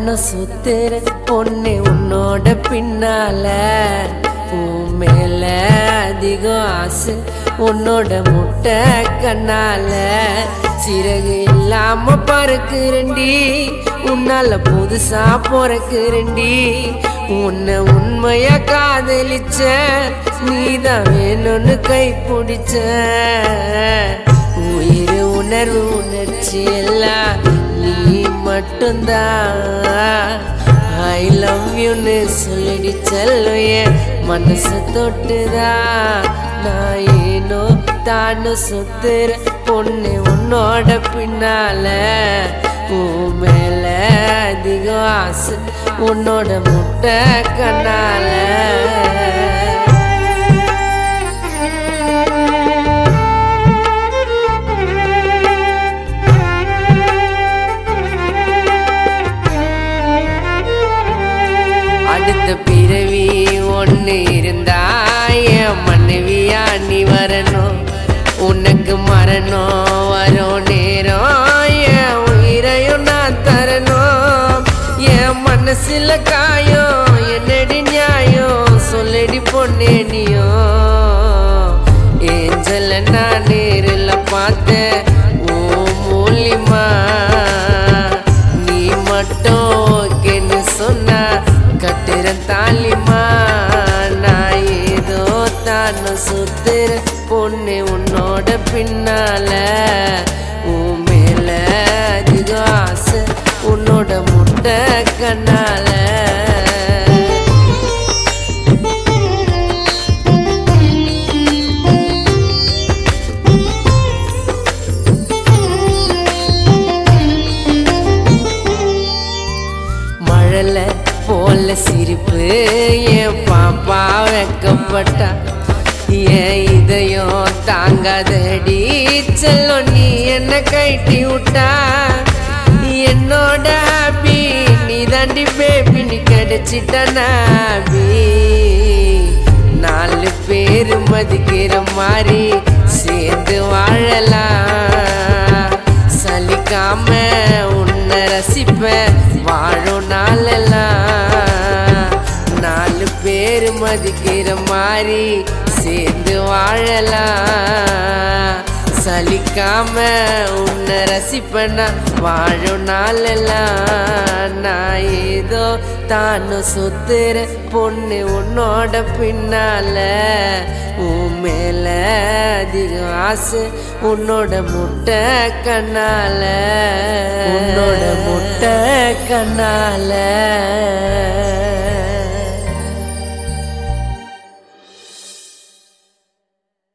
தானும் சுத்துற பொண்ணு உன்னோட பின்னால உன் மேல அதிகம் ஆசை உன்னோட முட்டை கண்ணால சிறகு இல்லாம பறக்குறண்டி உன்னால புதுசா பிறக்குறண்டி உன்னை உண்மையா காதலிச்ச நீதான் வேணும்னு கை பிடிச்ச உயிர் உணர்வு உணர்ச்சி எல்லாம் நீ மட்டும்தான் ஐ லவ் யூன்னு சொல்லிடி செல்லும் என் மனசு தொட்டுதா நான் ஏனோ தானு சுத்துற பொண்ணு உன்னோட பின்னால உன் மேல அதிகம் ஆசை உன்னோட முட்டை கண்ணால அடுத்த பிறவி ஒண்ணு இருந்தா என் மனைவியா நீ வரணும் உனக்கு மரணம் வரும் நேரம் என் உயிரையும் நான் தரணும் என் மனசுல காயம் என்னடி நியாயம் சொல்லடி பொண்ணே நீயும் ஏஞ்சல நான் நேரில் பார்த்தேன் ஓ மூலியமா நீ மட்டும் ஓகேன்னு சொன்னா கட்டுறேன் தாலிமா நான் ஏதோ தானு சுத்துற பொண்ணு உன்னோட பின்னால உன் மேல அதிகம் ஆசை உன்னோட முட்டை கண்ணால மழல போல சிரிப்பு என் பாப்பா வெக்கப்பட்டா என் இதயம் தாங்காதடி செல்லம் நீ என்ன கைட்டி விட்டா என்னோட ஹாப்பி நீ தாண்டி பேபி நீ கிடைச்சிட்ட நாபி நாலு பேர் மதிக்கிற மாதிரி சேர்ந்து வாழலாம் சலிக்காம உன்னை ரசிப்பேன் வாழும் நாளெல்லாம் நாலு பேர் மதிக்கிற மாதிரி சேர்ந்து வாழலாம் சலிக்காம உன்னை ரசிப்பேன்னா வாழும் நாளெல்லாம் நான் ஏதோ தானும் சுத்துற பொண்ணு உன்னோட பின்னால உன் மேல அதிகம் ஆசை உன்னோட முட்டை கண்ணால உன்னோட முட்டை கண்ணால